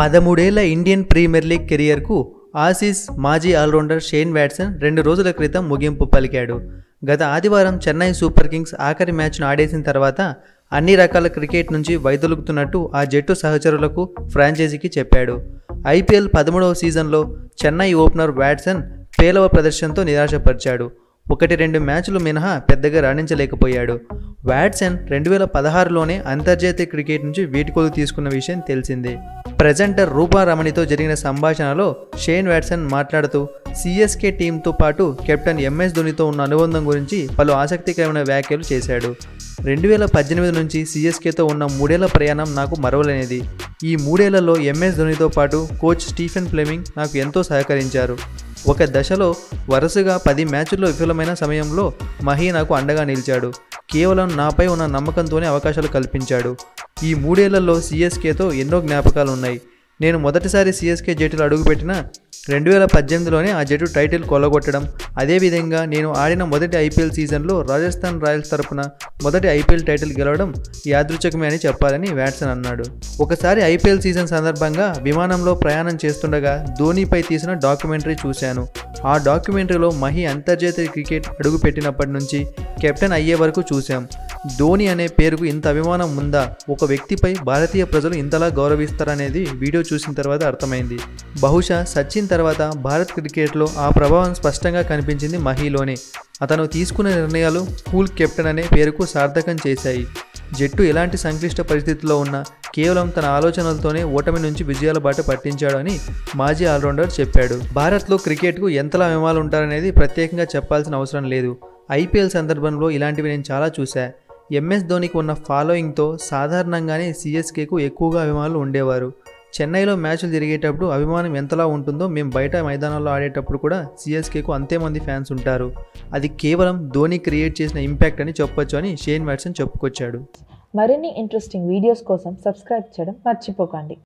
పదమూడేళ్ల Indian premier league కెరియర్కు Aussies మాజీ ఆల్రౌండర్ షేన్ వ్యాట్సన్ రెండు రోజుల క్రితం ముగింపు పలికాడు గత ఆదివారం చెన్నై సూపర్ కింగ్స్ ఆఖరి మ్యాచ్ను ఆడేసిన తర్వాత అన్ని రకాల క్రికెట్ నుంచి వైదొలుగుతున్నట్టు ఆ జట్టు సహచరులకు ఫ్రాంచైజీకి చెప్పాడు ఐపీఎల్ పదమూడవ సీజన్లో చెన్నై ఓపెనర్ వ్యాట్సన్ పేలవ ప్రదర్శనతో నిరాశపరిచాడు ఒకటి రెండు మ్యాచ్లు మినహా పెద్దగా రాణించలేకపోయాడు వ్యాట్సన్ రెండు వేల పదహారులోనే అంతర్జాతీయ క్రికెట్ నుంచి వీడ్కోలు తీసుకున్న విషయం తెలిసిందే ప్రజెంటర్ రూపా రమణితో జరిగిన సంభాషణలో షేన్ వ్యాట్సన్ మాట్లాడుతూ సిఎస్కే టీంతో పాటు కెప్టెన్ ఎంఎస్ ధోనితో ఉన్న అనుబంధం గురించి పలు ఆసక్తికరమైన వ్యాఖ్యలు చేశాడు రెండు వేల పద్దెనిమిది నుంచి సిఎస్కేతో ఉన్న మూడేళ్ల ప్రయాణం నాకు మరవలేనిది ఈ మూడేళ్లలో ఎంఎస్ ధోనితో పాటు కోచ్ స్టీఫెన్ ఫ్లెమింగ్ నాకు ఎంతో సహకరించారు ఒక దశలో వరుసగా పది మ్యాచ్ల్లో విఫలమైన సమయంలో మహీ నాకు అండగా నిలిచాడు కేవలం నాపై ఉన్న నమ్మకంతోనే అవకాశాలు కల్పించాడు ఈ మూడేళ్లలో సిఎస్కేతో ఎన్నో జ్ఞాపకాలు ఉన్నాయి నేను మొదటిసారి సిఎస్కే జట్టులో అడుగుపెట్టిన రెండు వేల పద్దెనిమిదిలోనే ఆ జట్టు టైటిల్ కొల్లగొట్టడం అదేవిధంగా నేను ఆడిన మొదటి ఐపీఎల్ సీజన్లో రాజస్థాన్ రాయల్స్ తరపున మొదటి ఐపీఎల్ టైటిల్ గెలవడం యాదృచ్ఛికమే అని చెప్పాలని వ్యాట్సన్ అన్నాడు ఒకసారి ఐపీఎల్ సీజన్ సందర్భంగా విమానంలో ప్రయాణం చేస్తుండగా ధోనీపై తీసిన డాక్యుమెంటరీ చూశాను ఆ డాక్యుమెంటరీలో మహి అంతర్జాతీయ క్రికెట్ అడుగుపెట్టినప్పటి నుంచి కెప్టెన్ అయ్యే వరకు చూశాం ధోని అనే పేరుకు ఇంత అభిమానం ఉందా ఒక వ్యక్తిపై భారతీయ ప్రజలు ఇంతలా గౌరవిస్తారనేది వీడియో చూసిన తర్వాత అర్థమైంది బహుశా సచిన్ తర్వాత భారత్ క్రికెట్లో ఆ ప్రభావం స్పష్టంగా కనిపించింది మహీలోనే అతను తీసుకున్న నిర్ణయాలు కూల్ కెప్టెన్ అనే పేరుకు సార్థకం చేశాయి జట్టు ఎలాంటి సంక్లిష్ట పరిస్థితుల్లో ఉన్నా కేవలం తన ఆలోచనలతోనే ఓటమి నుంచి విజయాల బాట పట్టించాడు అని మాజీ ఆల్రౌండర్ చెప్పాడు భారత్లో క్రికెట్కు ఎంతలా అభిమానులు ఉంటారనేది ప్రత్యేకంగా చెప్పాల్సిన అవసరం లేదు ఐపీఎల్ సందర్భంలో ఇలాంటివి నేను చాలా చూశా ఎంఎస్ ధోనికి ఉన్న ఫాలోయింగ్తో సాధారణంగానే సిఎస్కేకు ఎక్కువగా అభిమానులు ఉండేవారు చెన్నైలో మ్యాచ్లు జరిగేటప్పుడు అభిమానం ఎంతలా ఉంటుందో మేము బయట మైదానాల్లో ఆడేటప్పుడు కూడా సిఎస్కేకు అంతే మంది ఫ్యాన్స్ ఉంటారు అది కేవలం ధోని క్రియేట్ చేసిన ఇంపాక్ట్ అని చెప్పొచ్చు అని షేన్ వ్యాట్సన్ చెప్పుకొచ్చాడు మరిన్ని ఇంట్రెస్టింగ్ వీడియోస్ కోసం సబ్స్క్రైబ్ చేయడం మర్చిపోకండి